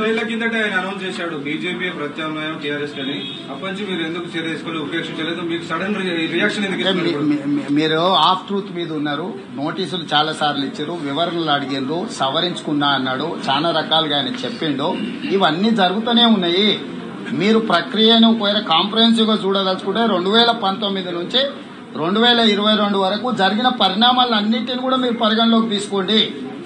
మూడేళ్ల కిందటే ఆయన అనౌన్స్ చేశాడు బీజేపీ ప్రత్యామ్నాయం టీఆర్ఎస్ అని అప్పటి నుంచి మీరు ఎందుకు చర్య తీసుకొని ఉపేక్షించలేదు మీకు సడన్ రియాక్షన్ ఎందుకు అంటే మీ- ఇస్తున్నారు మీ- మీ- మీరు ఆఫ్ ట్రూత్ మీద ఉన్నారు నోటీసులు చాలా సార్లు ఇచ్చారు వివరణలు అడిగిండ్రు సవరించుకున్నా అన్నాడు చాలా రకాలుగా ఆయన చెప్పిండు ఇవన్నీ జరుగుతూనే ఉన్నాయి మీరు ప్రక్రియను ఒకవేళ కాంప్రహెన్సివ్ గా చూడదలుచుకుంటే రెండు వేల పంతొమ్మిది నుంచి రెండు వేల ఇరవై రెండు వరకు జరిగిన పరిణామాలన్నింటిని కూడా మీరు పరిగణలోకి తీసుకోండి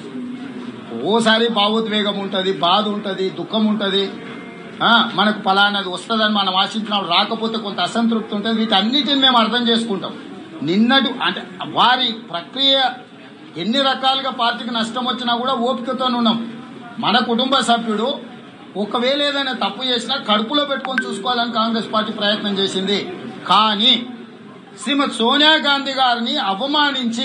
ఓసారి భావోద్వేగం ఉంటుంది బాధ ఉంటుంది దుఃఖం ఉంటుంది ఆ, మనకు ఫలానాది వస్తుందని మనం ఆశించినప్పుడు రాకపోతే కొంత అసంతృప్తి ఉంటుంది వీటన్నిటిని మేము అర్థం చేసుకుంటాం నిన్నటి అంటే వారి ప్రక్రియ ఎన్ని రకాలుగా పార్టీకి నష్టం వచ్చినా కూడా ఓపికతో ఉన్నాం మన కుటుంబ సభ్యుడు ఒకవేళ ఏదైనా తప్పు చేసినా కడుపులో పెట్టుకొని చూసుకోవాలని కాంగ్రెస్ పార్టీ ప్రయత్నం చేసింది కానీ శ్రీమతి సోనియా గాంధీ గారిని అవమానించి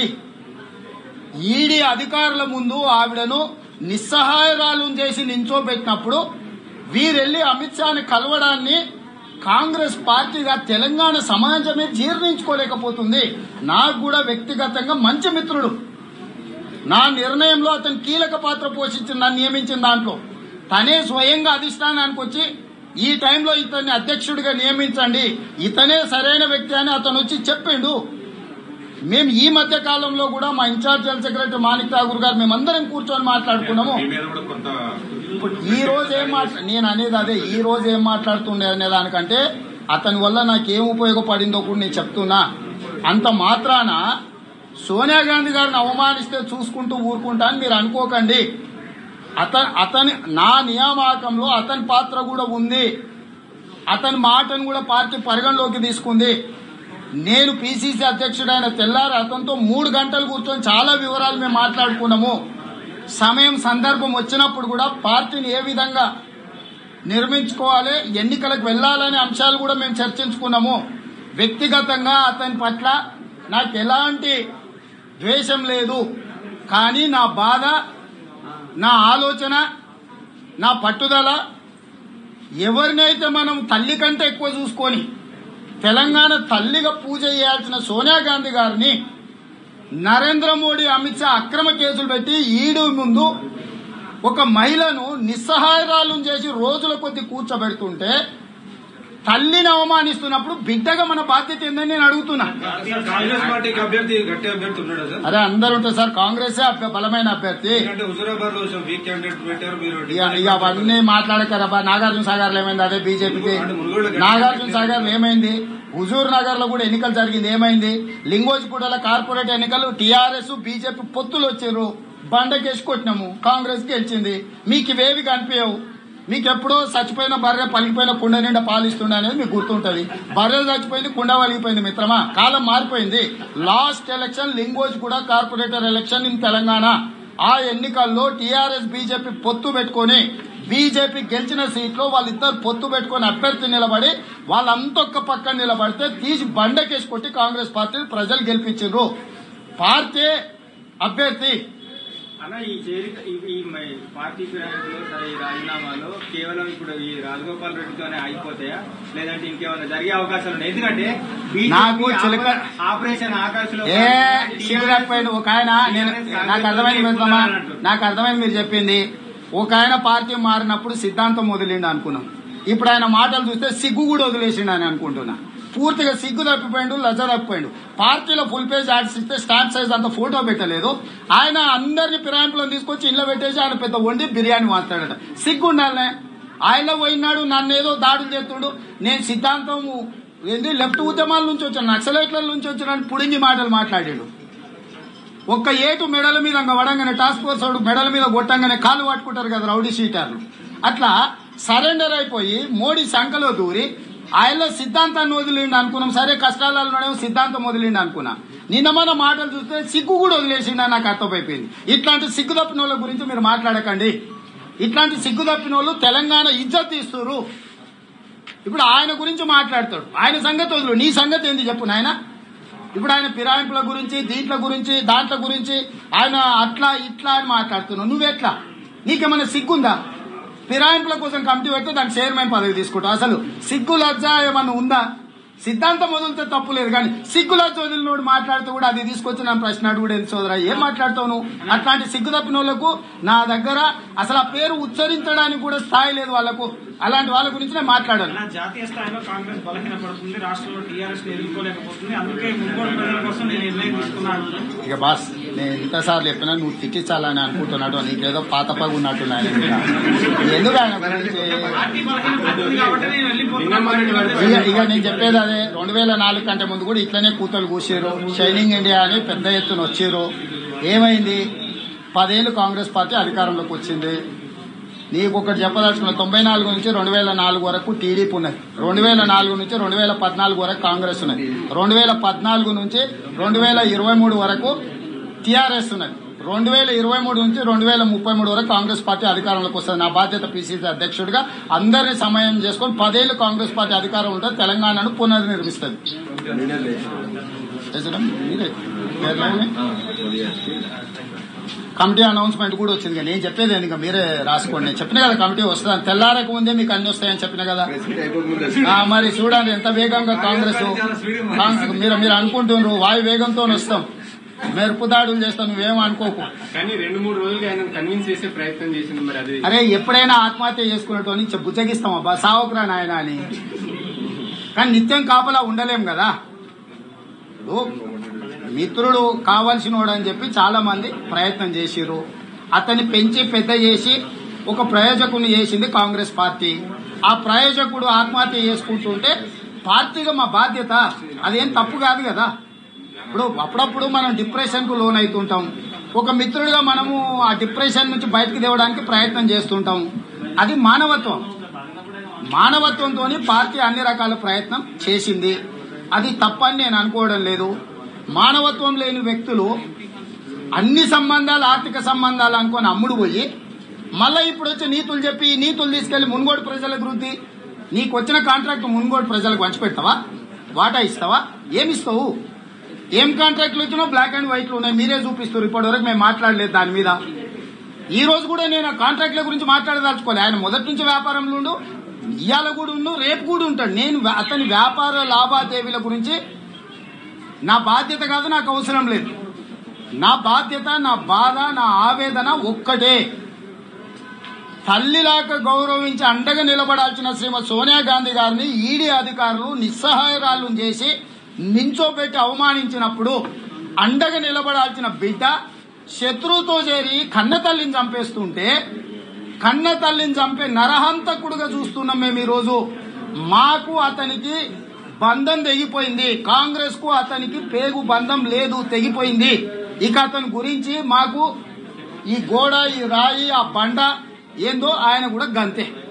ఈడీ అధికారుల ముందు ఆవిడను నిస్సహాయరాలు చేసి నించోబెట్టినప్పుడు వీరెళ్లి అమిత్ షాని కలవడాన్ని కాంగ్రెస్ పార్టీగా తెలంగాణ సమాజమే జీర్ణించుకోలేకపోతుంది నాకు కూడా వ్యక్తిగతంగా మంచి మిత్రుడు నా నిర్ణయంలో అతను కీలక పాత్ర పోషించిన నన్ను నియమించిన దాంట్లో తనే స్వయంగా అధిష్టానానికి వచ్చి ఈ టైంలో ఇతన్ని అధ్యక్షుడిగా నియమించండి ఇతనే సరైన వ్యక్తి అని అతను వచ్చి చెప్పిండు మేము ఈ మధ్య కాలంలో కూడా మా in charge general secretary Manik Tagore గారు మేమందరం కూర్చొని మాట్లాడుకున్నాము మీ మీద కూడా కొంత ఇప్పుడు ఈ రోజు ఏం మాట్లా నేను అనేది అదే ఈ రోజు ఏం మాట్లాడుతుండే అనే దానికంటే అతని వల్ల నాకేం ఉపయోగపడిందో కూడా నేను చెప్తున్నా అంత మాత్రాన సోనియా గాంధీ గారిని అవమానిస్తే చూసుకుంటూ ఊరుకుంటా అని మీరు అనుకోకండి అతని అతని నా నియామకంలో అతని పాత్ర కూడా ఉంది అతని మాటను కూడా పార్టీ పరిగణలోకి తీసుకుంది నేను పిసిసి అధ్యక్షుడైన తెల్లారి అతనితో మూడు గంటలు కూర్చొని చాలా వివరాలు మేము మాట్లాడుకున్నాము సమయం సందర్భం వచ్చినప్పుడు కూడా పార్టీని ఏ విధంగా నిర్మించుకోవాలి ఎన్నికలకు వెళ్ళాలనే అంశాలు కూడా మేము చర్చించుకున్నాము వ్యక్తిగతంగా అతని పట్ల నాకు ఎలాంటి ద్వేషం లేదు కానీ నా బాధ నా ఆలోచన నా పట్టుదల ఎవరినైతే మనం తల్లి కంటే ఎక్కువ చూసుకొని తెలంగాణ తల్లిగా పూజ చేయాల్సిన సోనియా గాంధీ గారిని నరేంద్ర మోడీ అమిత్ షా అక్రమ కేసులు పెట్టి ఈడు ముందు ఒక మహిళను నిస్సహాయరాలు చేసి రోజుల కొద్ది కూర్చోబెడుతుంటే తల్లిని అవమానిస్తున్నప్పుడు బిడ్డగా మన బాధ్యత ఏందని నేను అడుగుతున్నా కాంగ్రెస్ పార్టీకి అభ్యర్థి గట్టి అభ్యర్థి ఉన్నాడా సార్ అరే అందరూ ఉంటారు సార్ కాంగ్రెస్ బలమైన అభ్యర్థి ఎందుకంటే హుజురాబాద్ లో వీక్ క్యాండిడేట్ పెట్టారు మీరు ఇక ఇక అవన్నీ మాట్లాడకరబ్బా నాగార్జున సాగర్ లో ఏమైంది అదే బీజేపీకి నాగార్జున సాగర్ లో ఏమైంది హుజూర్ నగర్ లో కూడా ఎన్నికలు జరిగింది ఏమైంది లింగోజిగూడల కార్పొరేట్ ఎన్నికలు టీఆర్ఎస్ బీజేపీ పొత్తులు వచ్చారు బండకేసి కొట్టినాము కాంగ్రెస్ గెలిచింది మీకు ఇవేవి కనిపించవు మీకు ఎప్పుడో చచ్చిపోయిన బర్రె పలిగిపోయిన కుండ నిండా పాలిస్తుండే అనేది మీకు గుర్తుంటది బర్రె చచ్చిపోయింది కుండ వలిగిపోయింది మిత్రమా కాలం మారిపోయింది లాస్ట్ ఎలక్షన్ లింగోజ్ కూడా కార్పొరేటర్ ఎలక్షన్ ఇన్ తెలంగాణ ఆ ఎన్నికల్లో టీఆర్ఎస్ బీజేపీ పొత్తు పెట్టుకొని బీజేపీ గెలిచిన సీట్లో వాళ్ళిద్దరు పొత్తు పెట్టుకొని అభ్యర్థి నిలబడి వాళ్ళంతొక్క పక్కన నిలబడితే తీసి బండకేసి కొట్టి కాంగ్రెస్ పార్టీని ప్రజలు గెలిపించారు పార్టీ అభ్యర్థి అలా ఈ చేరిక ఈ- ఈ మ- పార్టీ ఫిరాయింపులు సరే ఈ రాజీనామాలు కేవలం ఇప్పుడు ఈ రాజగోపాల్ రెడ్డితోనే అయిపోతాయా లేదంటే ఇంకేమైనా జరిగే అవకాశాలు ఉన్నాయి ఎందుకంటే BJP నాకు చిలక- ఆప- ఆపరేషన్ ఆకాశంలో ఏ సిగ్గులేకపోయింది ఒక ఆయన నేను నాకు అర్థమైంది మిత్రమా నాకు అర్థమైంది మీరు చెప్పింది ఒక ఆయన పార్టీ మారినప్పుడు సిద్ధాంతం వదిలిండు అనుకున్నాం ఇప్పుడు ఆయన మాటలు చూస్తే సిగ్గు కూడా వదిలేసిండు అని అనుకుంటున్నా పూర్తిగా సిగ్గు తప్పిపోయిండు లజ్జ తప్పిపోయిండు పార్టీలో ఫుల్ పేజ్ యాడ్స్ ఇస్తే స్టాంప్ సైజ్ అంత ఫోటో పెట్టలేదు ఆయన అందరిని ఫిరాయింపులో తీసుకొచ్చి ఇంట్లో పెట్టేసి ఆయన పెద్ద వండి బిర్యానీ మాట్లాడట సిగ్గు ఉండాలనే ఆయన పోయినాడు నన్ను ఏదో దాడులు చేస్తుండు నేను సిద్ధాంతం ఏంది లెఫ్ట్ ఉద్యమాల నుంచి వచ్చాను నక్సలైట్ల నుంచి వచ్చాను పుడింగి మాటలు మాట్లాడాడు ఒక్క ఏటు మెడల మీద ఇంక వడంగానే టాస్క్ ఫోర్స్ వాడు మెడల మీద కొట్టంగానే కాలు పట్టుకుంటారు కదా రౌడీ షీటర్లు అట్లా సరెండర్ అయిపోయి మోడీ సంఖలో దూరి ఆయనలో సిద్ధాంతాన్ని వదిలిండి అనుకున్నాం సరే కష్టాలలో సిద్ధాంతం వదిలిండి అనుకున్నా నిన్న మన మాటలు చూస్తే సిగ్గు కూడా వదిలేసిండి అని నాకు అర్థమైపోయింది ఇట్లాంటి సిగ్గు తప్పిన వాళ్ళ గురించి మీరు మాట్లాడకండి ఇట్లాంటి సిగ్గు తప్పిన వాళ్ళు తెలంగాణ ఇజ్జత్ ఇస్తున్నారు ఇప్పుడు ఆయన గురించి మాట్లాడతాడు ఆయన సంగతి వదులు నీ సంగతి ఏంది చెప్పు నాయన ఇప్పుడు ఆయన ఫిరాయింపుల గురించి దీంట్ల గురించి దాంట్ల గురించి ఆయన అట్లా ఇట్లా అని మాట్లాడుతున్నావు నువ్వెట్లా నీకేమైనా సిగ్గుందా ఫిరాయింపుల కోసం కమిటీ పెడితే దానికి చైర్మన్ పదవి తీసుకుంటావు అసలు సిగ్గు లజ్జ ఏమన్నా ఉందా సిద్ధాంతం వదిలితే తప్పు లేదు కానీ సిగ్గులా వదిలినోడు మాట్లాడితే కూడా అది తీసుకొచ్చి నా ప్రశ్న అడుగుడు ఎందుకు సోదరా ఏం మాట్లాడతావు నువ్వు అట్లాంటి సిగ్గు తప్పిన వాళ్ళకు నా దగ్గర అసలు ఆ పేరు ఉచ్చరించడానికి కూడా స్థాయి లేదు వాళ్ళకు అలాంటి వాళ్ళ గురించి నేను మాట్లాడాను నా జాతీయ స్థాయిలో కాంగ్రెస్ బలహీనపడుతుంది రాష్ట్రంలో టీఆర్ఎస్ ఎదుర్కోలేకపోతుంది అందుకే మున్గోడు ప్రజల కోసం నేను నిర్ణయం తీసుకున్నాను ఇక బాస్ నేను ఎంతసార్లు చెప్పినా నువ్వు తిట్టించాలని అనుకుంటున్నాడు నీకేదో పాతపగా ఉన్నట్టు ఆయన మీద. ఎందుకు ఆయన గురించి పార్టీ బలహీనపడుతుంది కాబట్టి నేను వెళ్ళిపోతున్నాను ఇక ఇక నేను చెప్పేది అదే రెండు వేల నాలుగు కంటే ముందు కూడా ఇట్లనే కూతలు కూసారు షైనింగ్ ఇండియా అని పెద్ద ఎత్తున వచ్చారు ఏమైంది పదేళ్ళు కాంగ్రెస్ పార్టీ అధికారంలోకి వచ్చింది నీకు ఒకటి చెప్పదలుచుకున్న తొంభై నాలుగు నుంచి రెండు వేల నాలుగు వరకు టీడీపీ ఉన్నది రెండు వేల నాలుగు నుంచి రెండు వేల పద్నాలుగు వరకు కాంగ్రెస్ ఉన్నది రెండు వేల పద్నాలుగు నుంచి రెండు వేల ఇరవై మూడు వరకు టీఆర్ఎస్ ఉన్నది రెండు వేల ఇరవై మూడు నుంచి రెండు వేల ముప్పై మూడు వరకు కాంగ్రెస్ పార్టీ అధికారంలోకి వస్తుంది నా బాధ్యత పిసిసి అధ్యక్షుడిగా అందరినీ సమయం చేసుకొని పదేళ్లు కాంగ్రెస్ పార్టీ అధికారం ఉంటుంది తెలంగాణను పునర్నిర్మిస్తుంది చేసడం మీరే కేరళలోనే? కమిటీ అనౌన్స్మెంట్ కూడా వచ్చింది కానీ నేను చెప్పేది ఏంది ఇంకా మీరే రాసుకోండి నేను చెప్పిన కదా కమిటీ వస్తుంది తెల్లారకు ముందే మీకు అన్ని వస్తాయని చెప్పిన కదా ఆ, మరి చూడండి ఎంత వేగంగా కాంగ్రెస్ కాంగ్రెస్ మీరు మీరు అనుకుంటున్నారు వాయు వేగంతో వస్తాం మెరుపు దాడులు చేస్తాం నువ్వేం అనుకోకు కానీ రెండు మూడు రోజులుగా ఆయన కన్విన్స్ చేసే ప్రయత్నం చేసింది మరి అది అరే ఎప్పుడైనా ఆత్మహత్య చేసుకున్నట్టు అని చె- బుజ్జగిస్తాం అబ్బా సావకురా నాయన అని కానీ నిత్యం కాపలా ఉండలేం కదా ఇప్పుడు మిత్రుడు కావాల్సినోడు అని చెప్పి చాలా మంది ప్రయత్నం చేసిర్రు అతన్ని పెంచి పెద్ద చేసి ఒక ప్రయోజకుని చేసింది కాంగ్రెస్ పార్టీ ఆ ప్రయోజకుడు ఆత్మహత్య చేసుకుంటుంటే పార్టీగా మా బాధ్యత అదేం తప్పు కాదు కదా ఇప్పుడు అప్పుడప్పుడు మనం డిప్రెషన్ కు లోన్ అవుతుంటాం ఒక మిత్రుడిగా మనము ఆ డిప్రెషన్ నుంచి బయటకు తేవడానికి ప్రయత్నం చేస్తుంటాం అది మానవత్వం మానవత్వంతో పార్టీ అన్ని రకాల ప్రయత్నం చేసింది అది తప్పని నేను అనుకోవడం లేదు మానవత్వం లేని వ్యక్తులు అన్ని సంబంధాలు ఆర్థిక సంబంధాలు అనుకొని అమ్ముడు పోయి మళ్ళీ ఇప్పుడు వచ్చి నీతులు చెప్పి ఈ నీతులు తీసుకెళ్లి మున్గోడు ప్రజలకు వృద్ధి నీకు వచ్చిన కాంట్రాక్ట్ మున్గోడు ప్రజలకు పంచిపెడతావా వాటా ఇస్తావా ఏమిస్తావు ఏం కాంట్రాక్ట్లు వచ్చినా బ్లాక్ అండ్ వైట్లు ఉన్నాయి మీరే చూపిస్తారు ఇప్పటివరకు మేము మాట్లాడలేదు దాని మీద ఈ రోజు కూడా నేను ఆ కాంట్రాక్ట్ల గురించి మాట్లాడదలుచుకోలే ఆయన మొదటి నుంచి వ్యాపారంలో ఉండు ఇవాళ కూడా ఉండు రేపు కూడా ఉంటాడు నేను వ్య- అతని వ్యాపార లావాదేవీల గురించి నా బాధ్యత కాదు నాకు అవసరం లేదు నా బాధ్యత నా బాధ నా ఆవేదన ఒక్కటే తల్లిలాగా గౌరవించి అండగా నిలబడాల్సిన శ్రీమతి సోనియా గాంధీ గారిని ఈడీ అధికారులు నిస్సహాయరాలను చేసి నించోబెట్టి అవమానించినప్పుడు అండగా నిలబడాల్సిన బిడ్డ శత్రువుతో చేరి కన్న తల్లిని చంపేస్తుంటే కన్న తల్లిని చంపే నరహంతకుడుగా చూస్తున్నాం మేము ఈరోజు మాకు అతనికి బంధం తెగిపోయింది కాంగ్రెస్ కు అతనికి పేగు బంధం లేదు తెగిపోయింది ఇక అతని గురించి మాకు ఈ గోడ ఈ రాయి ఆ బండ ఏందో ఆయన కూడా గంతే